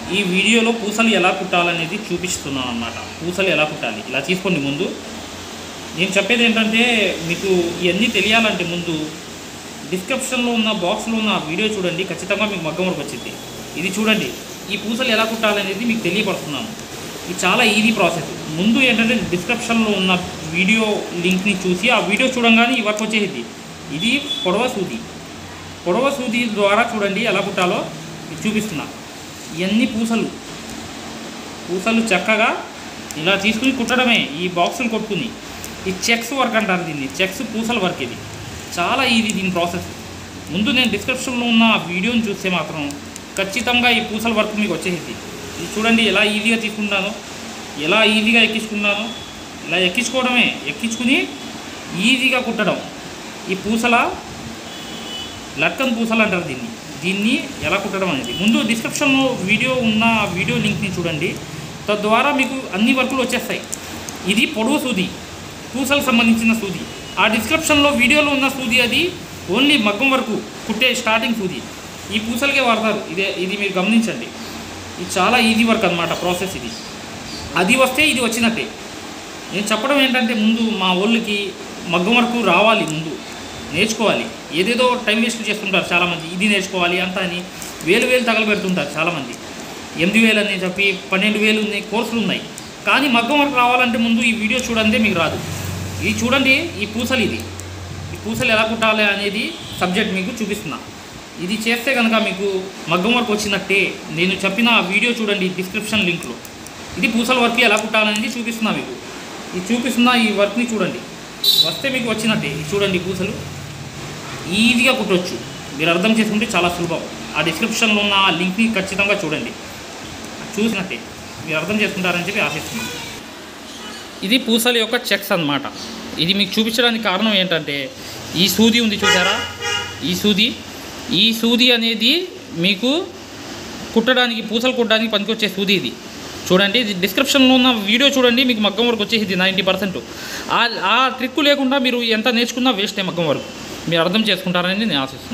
ఈ వీడియోలో పూసలు ఎలా కుట్టాలనేది చూపిస్తున్నాను అనమాట పూసలు ఎలా కుట్టాలి ఇలా తీసుకోండి ముందు నేను చెప్పేది ఏంటంటే మీకు ఇవన్నీ తెలియాలంటే ముందు డిస్క్రిప్షన్లో ఉన్న బాక్స్లో ఉన్న వీడియో చూడండి ఖచ్చితంగా మీకు మగ్గం వరకు వచ్చింది ఇది చూడండి ఈ పూసలు ఎలా కుట్టాలనేది మీకు తెలియపడుతున్నాను ఇది చాలా ఈజీ ప్రాసెస్ ముందు ఏంటంటే డిస్క్రిప్షన్లో ఉన్న వీడియో లింక్ని చూసి ఆ వీడియో చూడంగానే ఈ వర్క్ వచ్చేసింది ఇది పొడవ సూది పొడవ సూది ద్వారా చూడండి ఎలా కుట్టాలో ఇది చూపిస్తున్నా ఇవన్నీ పూసలు పూసలు చక్కగా ఇలా తీసుకుని కుట్టడమే ఈ బాక్సులు కొట్టుకుని ఈ చెక్స్ వర్క్ అంటారు దీన్ని చెక్స్ పూసల వర్క్ ఇది చాలా ఈజీ దీని ప్రాసెస్ ముందు నేను డిస్క్రిప్షన్లో ఉన్న ఆ వీడియోని చూస్తే మాత్రం ఖచ్చితంగా ఈ పూసల వర్క్ మీకు వచ్చేసింది ఇది చూడండి ఎలా ఈజీగా తీసుకుంటానో ఎలా ఈజీగా ఎక్కించుకున్నానో ఇలా ఎక్కించుకోవడమే ఎక్కించుకుని ఈజీగా కుట్టడం ఈ పూసల లక్కన్ పూసలు అంటారు దీన్ని దీన్ని ఎలా కుట్టడం అనేది ముందు డిస్క్రిప్షన్లో వీడియో ఉన్న ఆ వీడియో లింక్ని చూడండి తద్వారా మీకు అన్ని వర్కులు వచ్చేస్తాయి ఇది పొడవు సూది పూసలకు సంబంధించిన సూది ఆ డిస్క్రిప్షన్లో వీడియోలో ఉన్న సూది అది ఓన్లీ మగ్గం వరకు కుట్టే స్టార్టింగ్ సూది ఈ పూసలకే వాడతారు ఇదే ఇది మీరు గమనించండి ఇది చాలా ఈజీ వర్క్ అనమాట ప్రాసెస్ ఇది అది వస్తే ఇది వచ్చినట్టే నేను చెప్పడం ఏంటంటే ముందు మా వాళ్ళకి మగ్గం వరకు రావాలి ముందు నేర్చుకోవాలి ఏదేదో టైం వేస్ట్ చేస్తుంటారు చాలామంది ఇది నేర్చుకోవాలి అంత అని వేలు వేలు తగలబెడుతుంటారు చాలామంది ఎనిమిది వేలు అని చెప్పి పన్నెండు వేలు ఉన్నాయి కోర్సులు ఉన్నాయి కానీ మగ్గం వరకు రావాలంటే ముందు ఈ వీడియో చూడండి మీకు రాదు ఇది చూడండి ఈ పూసలు ఇది ఈ పూసలు ఎలా కుట్టాలి అనేది సబ్జెక్ట్ మీకు చూపిస్తున్నా ఇది చేస్తే కనుక మీకు మగ్గం వర్క్ వచ్చినట్టే నేను చెప్పిన ఆ వీడియో చూడండి డిస్క్రిప్షన్ లింక్లో ఇది పూసల వర్క్ ఎలా కుట్టాలనేది చూపిస్తున్నా మీకు ఇది చూపిస్తున్న ఈ వర్క్ని చూడండి వస్తే మీకు వచ్చినట్టే ఇది చూడండి పూసలు ఈజీగా కుట్టవచ్చు మీరు అర్థం చేసుకుంటే చాలా సులభం ఆ డిస్క్రిప్షన్లో ఉన్న ఆ లింక్ని ఖచ్చితంగా చూడండి చూసినట్టే మీరు అర్థం చేసుకుంటారని చెప్పి ఆశిస్తున్నాను ఇది పూసల యొక్క చెక్స్ అన్నమాట ఇది మీకు చూపించడానికి కారణం ఏంటంటే ఈ సూది ఉంది చూసారా ఈ సూది ఈ సూది అనేది మీకు కుట్టడానికి పూసలు కుట్టడానికి పనికొచ్చే సూది ఇది చూడండి ఇది డిస్క్రిప్షన్లో ఉన్న వీడియో చూడండి మీకు మగ్గం వరకు వచ్చేసింది నైంటీ పర్సెంట్ ఆ ట్రిక్ లేకుండా మీరు ఎంత నేర్చుకున్నా వేస్టే మగ్గం వరకు మీరు అర్థం చేసుకుంటారని నేను ఆశిస్తున్నాను